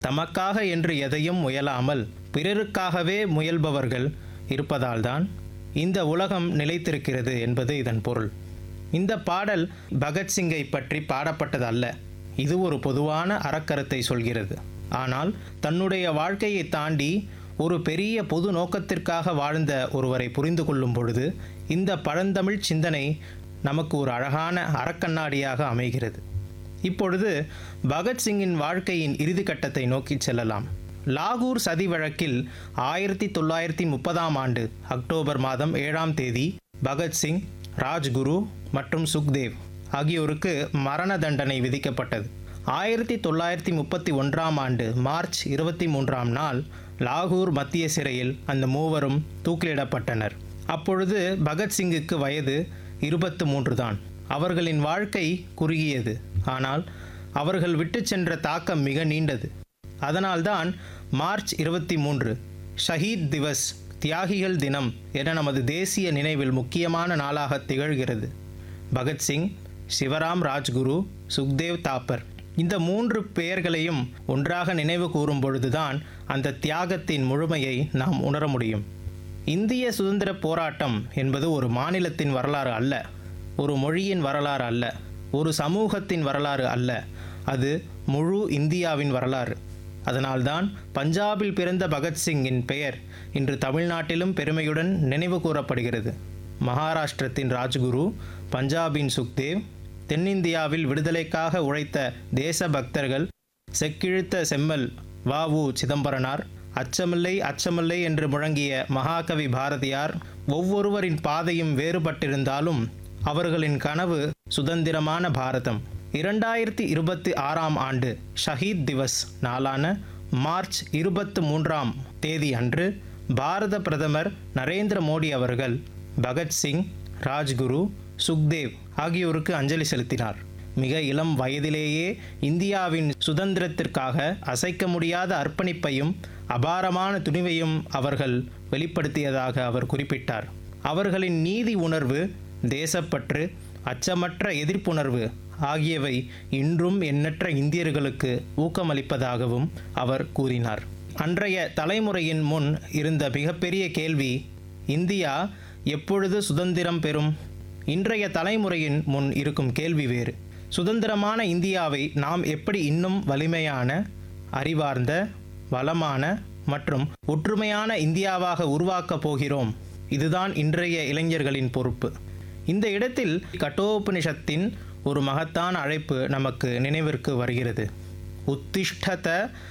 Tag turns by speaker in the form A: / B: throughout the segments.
A: தமக்காக என்று எதையும் முயலாமல் பிறருக்காகவே முயல்பவர்கள் இருப்பதால்தான் இந்த உலகம் நிலைத்திருக்கிறது என்பது இதன் பொருள் இந்த பாடல் பகத்சிங்கை பற்றி பாடப்பட்டது அல்ல இது ஒரு பொதுவான அறக்கருத்தை சொல்கிறது ஆனால் தன்னுடைய வாழ்க்கையை தாண்டி ஒரு பெரிய பொது நோக்கத்திற்காக வாழ்ந்த ஒருவரை புரிந்து கொள்ளும் பொழுது இந்த பழந்தமிழ் சிந்தனை நமக்கு ஒரு அழகான அறக்கண்ணாடியாக அமைகிறது இப்பொழுது பகத்சிங்கின் வாழ்க்கையின் இறுதி கட்டத்தை நோக்கி செல்லலாம் லாகூர் சதி வழக்கில் ஆயிரத்தி தொள்ளாயிரத்தி முப்பதாம் ஆண்டு அக்டோபர் மாதம் ஏழாம் தேதி பகத்சிங் ராஜ்குரு மற்றும் சுக்தேவ் ஆகியோருக்கு மரண தண்டனை விதிக்கப்பட்டது ஆயிரத்தி தொள்ளாயிரத்தி முப்பத்தி ஒன்றாம் ஆண்டு மார்ச் இருபத்தி மூன்றாம் நாள் லாகூர் மத்திய சிறையில் அந்த மூவரும் தூக்கிலிடப்பட்டனர் அப்பொழுது பகத்சிங்குக்கு வயது இருபத்து மூன்று தான் அவர்களின் வாழ்க்கை குறுகியது ஆனால் அவர்கள் விட்டு சென்ற தாக்கம் மிக நீண்டது அதனால்தான் மார்ச் இருபத்தி மூன்று ஷஹீத் திவஸ் தியாகிகள் தினம் என நமது தேசிய நினைவில் முக்கியமான நாளாக திகழ்கிறது பகத்சிங் சிவராம் ராஜ்குரு சுக்தேவ் தாப்பர் இந்த மூன்று பெயர்களையும் ஒன்றாக நினைவு கூறும் பொழுதுதான் அந்த தியாகத்தின் முழுமையை நாம் உணர முடியும் இந்திய சுதந்திர போராட்டம் என்பது ஒரு மாநிலத்தின் வரலாறு அல்ல ஒரு மொழியின் வரலாறு அல்ல ஒரு சமூகத்தின் வரலாறு அல்ல அது முழு இந்தியாவின் வரலாறு அதனால்தான் பஞ்சாபில் பிறந்த பகத்சிங்கின் பெயர் இன்று தமிழ்நாட்டிலும் பெருமையுடன் நினைவு கூறப்படுகிறது மகாராஷ்டிரத்தின் ராஜ்குரு பஞ்சாபின் சுக்தேவ் தென்னிந்தியாவில் விடுதலைக்காக உழைத்த தேசபக்தர்கள் செக்கிழுத்த செம்மல் வ உ சிதம்பரனார் அச்சமில்லை அச்சமில்லை என்று முழங்கிய மகாகவி பாரதியார் ஒவ்வொருவரின் பாதையும் வேறுபட்டிருந்தாலும் அவர்களின் கனவு சுதந்திரமான பாரதம் இரண்டாயிரத்தி இருபத்தி ஆறாம் ஆண்டு ஷஹீத் திவஸ் நாளான மார்ச் இருபத்து மூன்றாம் தேதி அன்று பாரத பிரதமர் நரேந்திர மோடி அவர்கள் பகத்சிங் ராஜ்குரு சுக்தேவ் ஆகியோருக்கு அஞ்சலி செலுத்தினார் மிக இளம் வயதிலேயே இந்தியாவின் சுதந்திரத்திற்காக அசைக்க முடியாத அர்ப்பணிப்பையும் அபாரமான துணிவையும் அவர்கள் வெளிப்படுத்தியதாக அவர் குறிப்பிட்டார் அவர்களின் நீதி உணர்வு தேசப்பற்று அச்சமற்ற எதிர்ப்புணர்வு ஆகியவை இன்றும் எண்ணற்ற இந்தியர்களுக்கு ஊக்கமளிப்பதாகவும் அவர் கூறினார் அன்றைய தலைமுறையின் முன் இருந்த மிகப்பெரிய கேள்வி இந்தியா எப்பொழுது சுதந்திரம் பெறும் இன்றைய தலைமுறையின் முன் இருக்கும் கேள்வி வேறு சுதந்திரமான இந்தியாவை நாம் எப்படி இன்னும் வலிமையான அறிவார்ந்த வளமான மற்றும் ஒற்றுமையான இந்தியாவாக உருவாக்கப் போகிறோம் இதுதான் இன்றைய இளைஞர்களின் பொறுப்பு இந்த இடத்தில் கட்டோபனிஷத்தின் ஒரு மகத்தான அழைப்பு நமக்கு நினைவிற்கு வருகிறது உத்திஷ்டத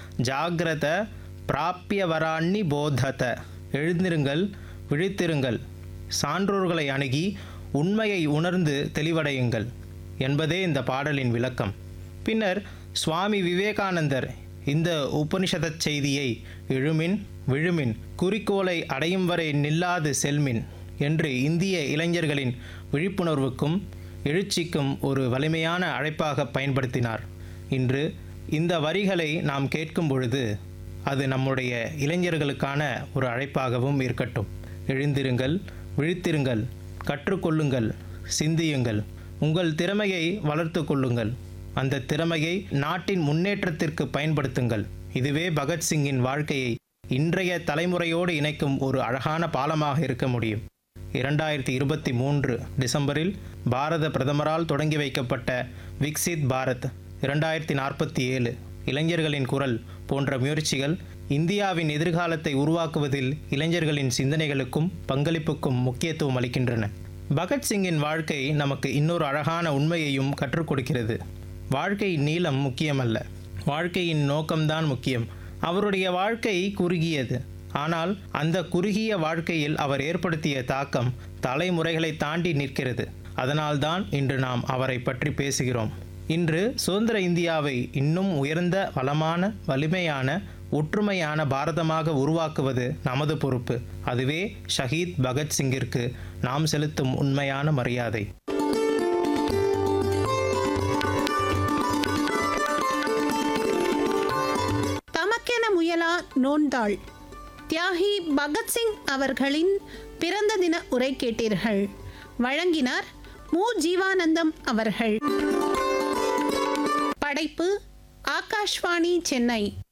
A: ஜாகிரத பிராப்பியவராண்ணி போதத எழுந்திருங்கள் விழித்திருங்கள் சான்றோர்களை அணுகி உண்மையை உணர்ந்து தெளிவடையுங்கள் என்பதே இந்த பாடலின் விளக்கம் பின்னர் சுவாமி விவேகானந்தர் இந்த உபனிஷதச் செய்தியை எழுமின் விழுமின் குறிக்கோளை அடையும் வரை நில்லாது செல்மின் என்று இந்திய இளைஞர்களின் விழிப்புணர்வுக்கும் எழுச்சிக்கும் ஒரு வலிமையான அழைப்பாக பயன்படுத்தினார் இன்று இந்த வரிகளை நாம் கேட்கும் பொழுது அது நம்முடைய இளைஞர்களுக்கான ஒரு அழைப்பாகவும் இருக்கட்டும் எழுந்திருங்கள் விழித்திருங்கள் கற்றுக்கொள்ளுங்கள் சிந்தியுங்கள் உங்கள் திறமையை வளர்த்து கொள்ளுங்கள் அந்த திறமையை நாட்டின் முன்னேற்றத்திற்கு பயன்படுத்துங்கள் இதுவே பகத்சிங்கின் வாழ்க்கையை இன்றைய தலைமுறையோடு இணைக்கும் ஒரு அழகான பாலமாக இருக்க முடியும் இரண்டாயிரத்தி இருபத்தி மூன்று டிசம்பரில் பாரத பிரதமரால் தொடங்கி வைக்கப்பட்ட விக்சித் பாரத் இரண்டாயிரத்தி நாற்பத்தி ஏழு இளைஞர்களின் குரல் போன்ற முயற்சிகள் இந்தியாவின் எதிர்காலத்தை உருவாக்குவதில் இளைஞர்களின் சிந்தனைகளுக்கும் பங்களிப்புக்கும் முக்கியத்துவம் அளிக்கின்றன பகத்சிங்கின் வாழ்க்கை நமக்கு இன்னொரு அழகான உண்மையையும் கற்றுக் கொடுக்கிறது வாழ்க்கையின் நீளம் முக்கியமல்ல வாழ்க்கையின் நோக்கம்தான் முக்கியம் அவருடைய வாழ்க்கை குறுகியது ஆனால் அந்த குறுகிய வாழ்க்கையில் அவர் ஏற்படுத்திய தாக்கம் தலைமுறைகளை தாண்டி நிற்கிறது அதனால்தான் இன்று நாம் அவரை பற்றி பேசுகிறோம் இன்று சுதந்திர இந்தியாவை இன்னும் உயர்ந்த வளமான வலிமையான ஒற்றுமையான பாரதமாக உருவாக்குவது நமது பொறுப்பு அதுவே ஷஹீத் பகத்சிங்கிற்கு நாம் செலுத்தும் உண்மையான மரியாதை
B: தமக்கென முயலா நோன்தாள் தியாகி பகத்சிங் அவர்களின் பிறந்த தின உரை கேட்டீர்கள் வழங்கினார் மு ஜீவானந்தம் அவர்கள் படைப்பு ஆகாஷ்வாணி சென்னை